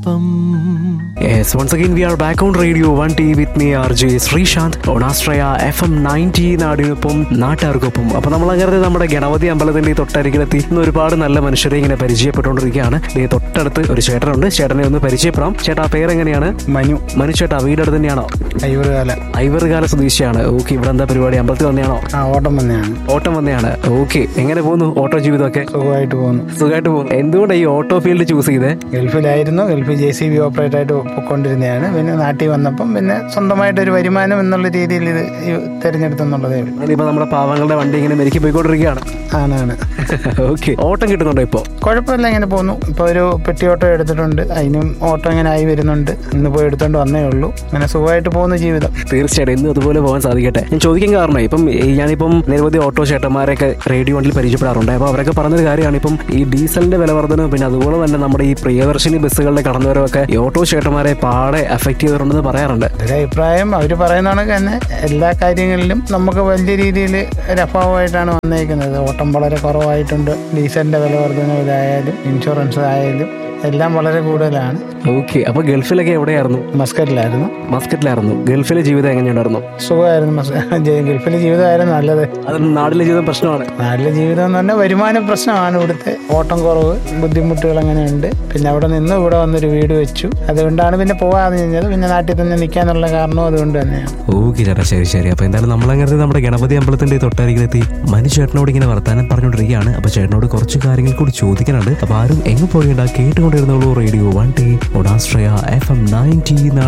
ഒപ്പം Yes, once again we are back on Radio 1T with me RJ Sreesanth on Astraya FM 90 നാടിനൊപ്പം നാട്ടുകാർക്കൊപ്പം അപ്പൊ നമ്മൾ അങ്ങനെ നമ്മുടെ ഗണപതി അമ്പലത്തിന്റെ ഈ തൊട്ടരികിലെത്തി ഇന്ന് ഒരുപാട് നല്ല മനുഷ്യരെ ഇങ്ങനെ പരിചയപ്പെട്ടുകൊണ്ടിരിക്കുകയാണ് ഈ തൊട്ടടുത്ത് ഒരു ചേട്ടനുണ്ട് ചേട്ടനെ ഒന്ന് പരിചയപ്പെടാം ചേട്ടാ പേരെങ്ങനെയാണ് മനു മനു ചേട്ടാ വീടടുത്ത് തന്നെയാണോ ഐവറുകാല ഐവറുകാല സ്വദേശിയാണ് ഓക്കെ ഇവിടെ എന്താ പരിപാടി അമ്പലത്തിൽ വന്നെയാണോ ആ ഓട്ടം വന്നെയാണ് ഓട്ടം വന്നെയാണ് ഓക്കെ എങ്ങനെ പോകുന്നു ഓട്ടോ ജീവിതമൊക്കെ സുഖമായിട്ട് പോകുന്നു സുഖമായിട്ട് പോകുന്നു എന്തുകൊണ്ടാണ് ഈ ഓട്ടോ ഫീൽഡ് ചൂസ് ചെയ്തേ ഗൾഫിലായിരുന്നു ഗൾഫിൽ ജെ സി ബി ഓപ്പറേറ്റർ ആയിട്ട് പൊയ്ക്കൊണ്ടിരുന്നതാണ് പിന്നെ നാട്ടിൽ വന്നപ്പം പിന്നെ സ്വന്തമായിട്ടൊരു വരുമാനം എന്നുള്ള രീതിയിൽ ഇത് ഈ തിരഞ്ഞെടുത്തെന്നുള്ളതേ ഉള്ളൂ അതിനിപ്പോ നമ്മുടെ പാവങ്ങളുടെ വണ്ടി ഇങ്ങനെ മെരുക്കി പോയിക്കൊണ്ടിരിക്കുകയാണ് ആണാണ് ഓക്കെ ഓട്ടം കിട്ടുന്നുണ്ടോ ഇപ്പോ കുഴപ്പമില്ല ഇങ്ങനെ പോകുന്നു ഇപ്പോൾ ഒരു പെട്ടി ഓട്ടോ എടുത്തിട്ടുണ്ട് അതിനും ഓട്ടോ ഇങ്ങനെ ആയി വരുന്നുണ്ട് ഇന്ന് പോയി എടുത്തോണ്ട് വന്നേ ഉള്ളൂ അങ്ങനെ സുഖമായിട്ട് പോകുന്നു ജീവിതം തീർച്ചയായിട്ടും ഇന്ന് അതുപോലെ പോകാൻ സാധിക്കട്ടെ ഞാൻ ചോദിക്കാൻ കാരണം ഇപ്പം ഈ ഞാനിപ്പം നിരവധി ഓട്ടോ ചേട്ടന്മാരെയൊക്കെ റേഡിയോ വണ്ടിയിൽ പരിചയപ്പെടാറുണ്ട് അപ്പോൾ അവരൊക്കെ പറഞ്ഞൊരു കാര്യമാണ് ഇപ്പം ഈ ഡീസലിന്റെ വില വർധനവും പിന്നെ അതുപോലെ തന്നെ നമ്മുടെ ഈ പ്രിയദർശിനി ബസ്സുകളുടെ കടന്നുവരവൊക്കെ ഈ ഓട്ടോ ചേട്ടന്മാരെ പാടെ അഫക്ട് ചെയ്തിട്ടുണ്ടെന്ന് പറയാറുണ്ട് ഒരു അഭിപ്രായം അവർ പറയുന്ന കണക്ക് തന്നെ എല്ലാ കാര്യങ്ങളിലും നമുക്ക് വലിയ രീതിയിൽ ഒരു അഭാവമായിട്ടാണ് വന്നേക്കുന്നത് ഓട്ടം വളരെ കുറവായിട്ടുണ്ട് ഡീസലിന്റെ വില വർധനവിലായാലും ഇൻഷുറൻസ് ആയാലും എല്ലാം വളരെ കൂടുതലാണ് ഓക്കെ അപ്പൊ ഗൾഫിലൊക്കെ എവിടെയായിരുന്നു മസ്കറ്റിലായിരുന്നു മസ്കറ്റിലായിരുന്നു ഗൾഫിലെ ജീവിതം എങ്ങനെയുണ്ടായിരുന്നു സുഖമായിരുന്നു മസ് ഗൾഫിലെ ജീവിതമായിരുന്നു നല്ലത് അത് നാട്ടിലെ ജീവിതം പ്രശ്നമാണ് നാട്ടിലെ ജീവിതം എന്ന് പറഞ്ഞാൽ വരുമാന പ്രശ്നമാണ് ഇവിടുത്തെ ഓട്ടം കുറവ് ബുദ്ധിമുട്ടുകൾ അങ്ങനെയുണ്ട് പിന്നെ അവിടെ നിന്ന് ഇവിടെ വന്നൊരു വീട് വെച്ചു അതുകൊണ്ടാണ് പിന്നെ പോകാതെ കഴിഞ്ഞത് പിന്നെ നാട്ടിൽ തന്നെ നിൽക്കാനുള്ള കാരണവും അതുകൊണ്ട് തന്നെയാണ് ഓക്കെ ചേട്ടാ ശരി ശരി അപ്പൊ എന്തായാലും നമ്മളങ്ങനെ നമ്മുടെ ഗണപതി അമ്പലത്തിന്റെ തൊട്ടരികിലെത്തി മനു ചേട്ടനോട് ഇങ്ങനെ വർത്താനം പറഞ്ഞുകൊണ്ടിരിക്കുകയാണ് അപ്പൊ ചേട്ടനോട് കുറച്ച് കാര്യങ്ങൾ കൂടി ചോദിക്കാനുണ്ട് അപ്പൊ ആരും എങ്ങ് പോകേണ്ട കേട്ടുകൊണ്ടിരുന്നോളൂ റേഡിയോ വൺ ടി ഒഡാസ്ട്രയ എഫ് എം നയൻറ്റി